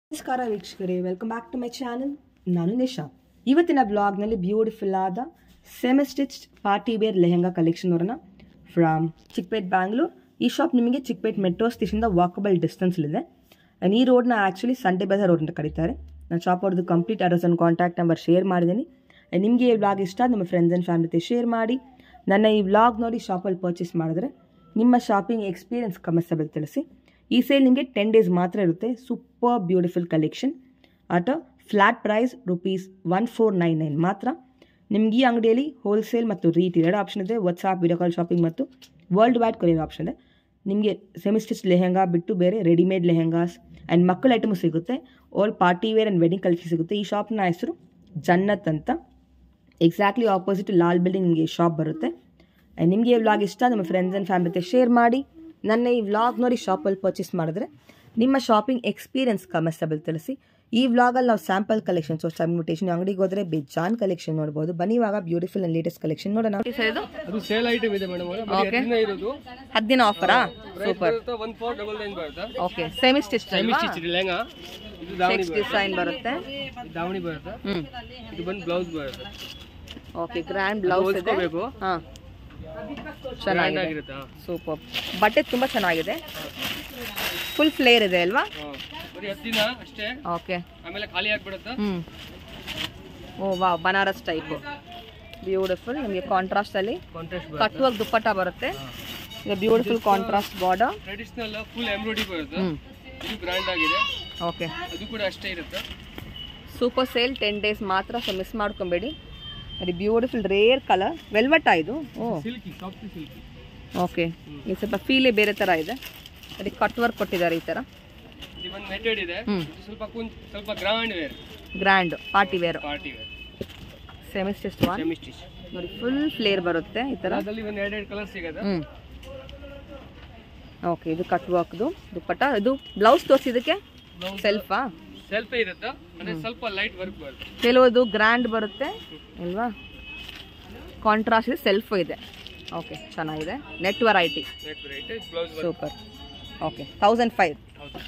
ನಮಸ್ಕಾರ ವೀಕ್ಷಕರೇ welcome back to my channel ನಾನು ನಿಶಾ ಇವತ್ತಿನ ಬ್ಲಾಗ್ನಲ್ಲಿ ಬ್ಯೂಟಿಫುಲ್ ಆದ semi stitch party wear lehenga collection ಅವರನ್ನ ಫ್ರಮ್ ಚಿಕ್ಪೇಟ್ ಬ್ಯಾಂಗ್ಳೂರ್ ಈ ಶಾಪ್ ನಿಮಗೆ ಚಿಕ್ಪೇಟ್ ಮೆಟ್ರೋ ಸ್ಟೇಷನ್ದ ವಾಕಬಲ್ ಡಿಸ್ಟೆನ್ಸಲ್ಲಿದೆ ಆ್ಯಂಡ್ ಈ ರೋಡ್ನ ಆ್ಯಕ್ಚುಲಿ ಸಂಡೆ ಬಜಾರ್ ರೋಡ್ ಅಂತ ಕರೀತಾರೆ ನಾನು ಶಾಪ್ ಅವ್ರದ್ದು complete address and contact number share ಮಾಡಿದ್ದೀನಿ ಆ್ಯಂಡ್ ನಿಮಗೆ ಈ ಬ್ಲಾಗ್ ಇಷ್ಟ ನಿಮ್ಮ ಫ್ರೆಂಡ್ಸ್ ಆ್ಯಂಡ್ ಫ್ಯಾಮಿಲಿ ಜೊತೆ ಶೇರ್ ಮಾಡಿ ನನ್ನ ಈ ವ್ಲಾಗ್ ನೋಡಿ ಶಾಪಲ್ಲಿ ಪರ್ಚೇಸ್ ಮಾಡಿದ್ರೆ ನಿಮ್ಮ ಶಾಪಿಂಗ್ ಎಕ್ಸ್ಪೀರಿಯನ್ಸ್ ಕಮೆಸಬಲ್ ತಿಳಿಸಿ ಈ ಸೇಲ್ ನಿಮಗೆ ಟೆನ್ ಡೇಸ್ ಮಾತ್ರ ಇರುತ್ತೆ super beautiful collection at flat price rupees one four nine nine ಮಾತ್ರ ನಿಮ್ಗೆ ಈ ಅಂಗಡಿಯಲ್ಲಿ ಹೋಲ್ಸೇಲ್ ಮತ್ತು ರೀಟೇಲ್ ಎರಡು ಆಪ್ಷನ್ ಇದೆ ವಾಟ್ಸಾಪ್ ವಿಡಿಯೋ ಕಾಲ್ ಶಾಪಿಂಗ್ ಮತ್ತು ವರ್ಲ್ಡ್ ವೈಡ್ ಕೊರಿಯರ್ ಆಪ್ಷನ್ ಇದೆ ನಿಮಗೆ ಸೆಮಿ ಸ್ಟಿಚ್ ಲೆಹೆಂಗಾ ಬಿಟ್ಟು ಬೇರೆ ರೆಡಿಮೇಡ್ ಲೆಹೆಂಗಾಸ್ ಆ್ಯಂಡ್ ಮಕ್ಕಳ ಐಟಮು ಸಿಗುತ್ತೆ all party wear and wedding collection ಸಿಗುತ್ತೆ ಈ ಶಾಪ್ನ ಹೆಸರು ಜನ್ನತ್ ಅಂತ ಎಕ್ಸಾಕ್ಟ್ಲಿ ಆಪೋಸಿಟ್ ಲಾಲ್ ಬಿಲ್ಡಿಂಗ್ ನಿಮಗೆ ಶಾಪ್ ಬರುತ್ತೆ ಆ್ಯಂಡ್ ನಿಮಗೆ ಈ ವ್ಲಾಗ್ ಇಷ್ಟ ನಿಮ್ಮ ಫ್ರೆಂಡ್ಸ್ ಆ್ಯಂಡ್ ಫ್ಯಾಮಿಲಿ ಜೊತೆ ಶೇರ್ ಮಾಡಿ ನನ್ನ ಈ ವ್ಲಾಗ್ ನೋಡಿ ಶಾಪಲ್ಲಿ ಪರ್ಚೇಸ್ ಮಾಡಿದ್ರೆ ನಿಮ್ಮ ಶಾಪಿಂಗ್ ಎಕ್ಸ್ಪೀರಿಯನ್ಸ್ ಕಮೆಸಬಲ್ ತಿಳಿಸಿ ಈ ವ್ಲಾಗಲ್ಲಿ ನಾವು ಸ್ಯಾಂಪಲ್ ಕಲೆಕ್ಷನ್ಸ್ ಇನ್ವಿಟೇಷನ್ ಅಂಗಡಿಗೆ ಹೋದರೆ ಬೇಜಾನ್ ಕಲೆಕ್ಷನ್ ನೋಡ್ಬೋದು ಬನ್ನಿ ಇವಾಗ ಬ್ಯೂಟಿಫುಲ್ ಆ್ಯಂಡ್ ಲೇಟೆಸ್ಟ್ ಕಲೆಕ್ಷನ್ ನೋಡೋಣ ಇದು ಅದು ಸೇಲ್ ಐಟಮ್ ಇದೆ ಮೇಡಮ್ Okay. ದಿನ ಇರೋದು ಹದಿನ ಆಫರಾ super one four double nine ಬರುತ್ತೆ okay semi stitch semi stitch lehenga ಇದು ದಾವಣಿ ಚೆಕ್ಸ್ ಡಿಸೈನ್ ಬರುತ್ತೆ ಇದು ದಾವಣಿ ಬರುತ್ತೆ ಹ್ಞೂ ಇದು ಬಂದು ಬ್ಲೌಸ್ ಬರುತ್ತೆ ಓಕೆ ಗ್ರ್ಯಾಂಡ್ ಬ್ಲೌಸ್ ಇದೆ ಹೊಲ್ಸ್ಕೋಬೇಕು ಹಾಂ ಗ್ರ್ಯಾಂಡ್ ಚೆನ್ನಾಗಿದೆ ಆಗಿರುತ್ತೆ ಹಾ. ಸೂಪರ್ ಬಟ್ಟೆ ತುಂಬ ಚೆನ್ನಾಗಿದೆ ಫುಲ್ ಫ್ಲೇರ್ ಇದೆ ಅಲ್ವಾ ಹಾ. ಬರೀ ಹತ್ತು ದಿನ ಅಷ್ಟೇ ಓಕೆ ಆಮೇಲೆ ಖಾಲಿ ಆಗ್ಬಿಡುತ್ತೆ ಹ್ಞೂ ಓ ವಾ ಬನಾರಸ್ ಟೈಪು ಬ್ಯೂಟಿಫುಲ್ ನಿಮಗೆ ಕಾಂಟ್ರಾಸ್ಟಲ್ಲಿ ಕಾಂಟ್ರಾಸ್ಟ್ ಕಟ್ಟುವಾಗ ದುಪ್ಪಟ್ಟ ಬರುತ್ತೆ ಈಗ beautiful contrast border traditional full embroidery ಬರುತ್ತೆ ಹ್ಞೂ ಇದು ಬ್ರ್ಯಾಂಡ್ ಆಗಿದೆ ಓಕೆ ಅದು ಕೂಡ ಅಷ್ಟೇ ಇರುತ್ತೆ ಸೂಪರ್ ಸೇಲ್ ಟೆನ್ ಡೇಸ್ ಮಾತ್ರ ಸೊ ಮಿಸ್ ಮಾಡ್ಕೊಬೇಡಿ ಅದು ಬ್ಯೂಟಿಫುಲ್ ರೇರ್ ಕಲರ್ ವೆಲ್ವೆಟಾ ಇದು ಓ ಸಿಲ್ಕಿ ಸಾಫ್ಟ್ ಸಿಲ್ಕಿ ಓಕೆ ಇದು ಸ್ವಲ್ಪ ಫೀಲೇ ಬೇರೆ ಥರ ಇದೆ ಅದಕ್ಕೆ ಕಟ್ ವರ್ಕ್ ಕೊಟ್ಟಿದ್ದಾರೆ ಈ ಥರ ಇದು ಬಂದು ನೆಟೆಡ್ ಇದೆ ಹ್ಮ್. ಇದು ಸ್ವಲ್ಪ ಕುಂತ್ ಸ್ವಲ್ಪ grand wear grand party wear party wear semi stitch one semi stitch ನೋಡಿ ಫುಲ್ ಫ್ಲೇರ್ ಬರುತ್ತೆ ಈ ಥರ ಅದರಲ್ಲಿ ಒಂದು ಎರಡು ಎರಡು ಕಲರ್ ಸಿಗುತ್ತೆ ಹ್ಞೂ ಓಕೆ ಇದು ಕಟ್ ವರ್ಕ್ದು ದುಪ್ಪಟ್ಟ ಇದು ಬ್ಲೌಸ್ ತೋರಿಸಿದಕ್ಕೆ ಸೆಲ್ಫಾ ಸೆಲ್ಫ್ ಇರುತ್ತೆ ಅಂದ್ರೆ ಸ್ವಲ್ಪ ಲೈಟ್ ವರ್ಕ್ ಬರುತ್ತೆ ಕೆಲವೊಂದು ಗ್ರ್ಯಾಂಡ್ ಬರುತ್ತೆ ಅಲ್ವಾ ಕಾಂಟ್ರಾಸ್ಟ್ ಇದೆ ಸೆಲ್ಫ್ ಇದೆ ಓಕೆ ಚೆನ್ನಾಗಿದೆ net variety net variety blouse ಬರುತ್ತೆ ಸೂಪರ್ ಓಕೆ ತೌಸಂಡ್ ಫೈವ್ ಹೌದು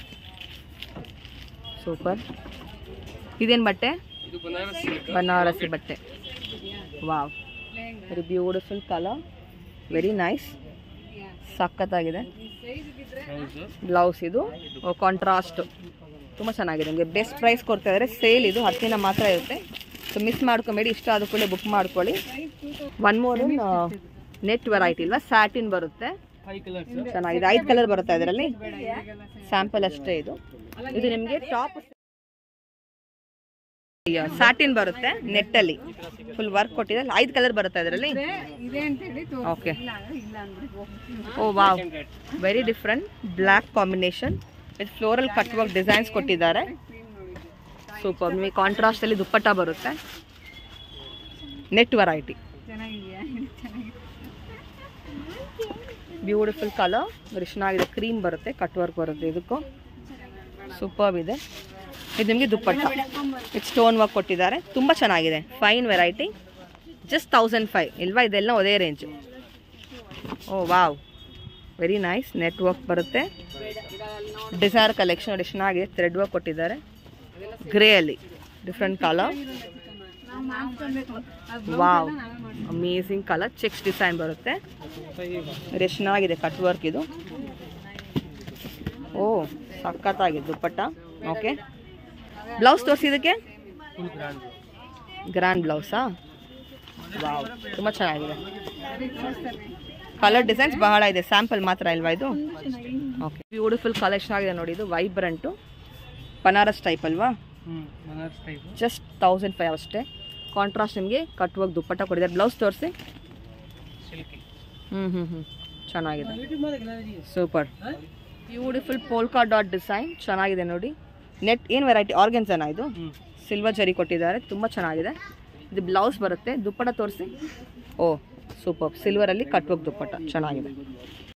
ಸೂಪರ್ ಇದೇನು ಬಟ್ಟೆ ಇದು ಬನಾರಸ್ ಸಿಲ್ಕ್ ಬನಾರಸಿ ಬಟ್ಟೆ wow very beautiful colour very nice ಸಖತ್ತಾಗಿದೆ ಹೌದು ಬ್ಲೌಸ್ ಇದು ಕಾಂಟ್ರಾಸ್ಟ್ ತುಂಬ ಚೆನ್ನಾಗಿದೆ ನಿಮಗೆ ಬೆಸ್ಟ್ ಪ್ರೈಸ್ ಕೊಡ್ತಾ ಇದ್ದಾರೆ ಸೇಲ್ ಇದು ಹತ್ತು ದಿನ ಮಾತ್ರ ಇರುತ್ತೆ ಸೊ ಮಿಸ್ ಮಾಡ್ಕೊಬೇಡಿ ಇಷ್ಟ ಆದ ಕೂಡಲೇ ಬುಕ್ ಮಾಡ್ಕೊಳ್ಳಿ ಒನ್ ಮೋರ್ ನೆಟ್ ವೆರೈಟಿ ಇಲ್ವಾ ಸ್ಯಾಟಿನ್ ಬರುತ್ತೆ ಫೈವ್ ಕಲರ್ಸ್ ಚೆನ್ನಾಗಿದೆ ಐದು ಕಲರ್ ಬರುತ್ತೆ ಇದರಲ್ಲಿ ಸ್ಯಾಂಪಲ್ ಅಷ್ಟೇ ಇದು ಇದು ನಿಮಗೆ ಟಾಪ್ ಸ್ಯಾಟಿನ್ ಬರುತ್ತೆ ನೆಟ್ಟಲ್ಲಿ ಫುಲ್ ವರ್ಕ್ ಕೊಟ್ಟಿದೆ ಐದು ಕಲರ್ ಬರುತ್ತೆ ಇದರಲ್ಲಿ ಓಕೆ ಓ wow very different black combination with floral cut work designs ಕೊಟ್ಟಿದ್ದಾರೆ ಸೂಪರ್ ನಿಮಗೆ ಕಾಂಟ್ರಾಸ್ಟ್ ಅಲ್ಲಿ ದುಪ್ಪಟ್ಟ ಬರುತ್ತೆ net variety beautiful colour very ಚೆನ್ನಾಗಿದೆ ಕ್ರೀಮ್ ಬರುತ್ತೆ ಕಟ್ ವರ್ಕ್ ಬರುತ್ತೆ ಇದಕ್ಕೂ ಸೂಪರ್ ಇದೆ ಇದು ನಿಮಗೆ ದುಪ್ಪಟ್ಟ ಇದು ಸ್ಟೋನ್ ವರ್ಕ್ ಕೊಟ್ಟಿದ್ದಾರೆ ತುಂಬ ಚೆನ್ನಾಗಿದೆ fine variety just thousand five ಇಲ್ವಾ ಇದೆಲ್ಲ ಅದೇ ರೇಂಜು ಓ wow very nice net work ಬರುತ್ತೆ ಡಿಸೈರ್ ಕಲೆಕ್ಷನ್ ನೋಡಿ ಚೆನ್ನಾಗಿದೆ ಥ್ರೆಡ್ ವರ್ಕ್ ಕೊಟ್ಟಿದ್ದಾರೆ ಗ್ರೇ ಅಲ್ಲಿ different colour wow amazing colour checks design ಬರುತ್ತೆ ವೆರಿ ಚೆನ್ನಾಗಿದೆ ಕಟ್ ವರ್ಕ್ ಇದು ಓ ಸಖತ್ತಾಗಿದೆ ದುಪ್ಪಟ್ಟ ಓಕೆ ಬ್ಲೌಸ್ ತೋರಿಸಿದಕ್ಕೆ ಫುಲ್ ಗ್ರ್ಯಾಂಡ್ ಗ್ರ್ಯಾಂಡ್ ಬ್ಲೌಸಾ ವಾವ್ ತುಂಬ ಚೆನ್ನಾಗಿದೆ ಕಲರ್ ಡಿಸೈನ್ಸ್ ಬಹಳ ಇದೆ ಸ್ಯಾಂಪಲ್ ಮಾತ್ರ ಅಲ್ವಾ ಇದು ಓಕೆ ಬ್ಯೂಟಿಫುಲ್ ಕಲೆಕ್ಷನ್ ಆಗಿದೆ ನೋಡಿ ಇದು ವೈಬ್ರೆಂಟು ಬನಾರಸ್ ಟೈಪ್ ಅಲ್ವಾ ಹ್ಮ್ Banaras type just thousand five ಅಷ್ಟೇ ಕಾಂಟ್ರಾಸ್ಟ್ ನಿಮಗೆ ಕಟ್ ವರ್ಕ್ ದುಪ್ಪಟ್ಟ ಕೊಟ್ಟಿದ್ದಾರೆ ಬ್ಲೌಸ್ ತೋರಿಸಿ ಸಿಲ್ಕಿ ಹ್ಞೂ ಹ್ಞೂ ಹ್ಞೂ ಚೆನ್ನಾಗಿದೆ super beautiful polka dot design ಚೆನ್ನಾಗಿದೆ ನೋಡಿ ನೆಟ್ ಏನು ವೆರೈಟಿ ಆರ್ಗೆನ್ಸನ ಇದು ಹ್ಮ್ ಸಿಲ್ವರ್ ಜರಿ ಕೊಟ್ಟಿದ್ದಾರೆ ತುಂಬ ಚೆನ್ನಾಗಿದೆ ಇದು ಬ್ಲೌಸ್ ಬರುತ್ತೆ ದುಪ್ಪಟ್ಟ ತೋರಿಸಿ ಓ ಸೂಪರ್ ಸಿಲ್ವರಲ್ಲಿ ಕಟ್ ವರ್ಕ್ ದುಪ್ಪಟ್ಟ ಚೆನ್ನಾಗಿದೆ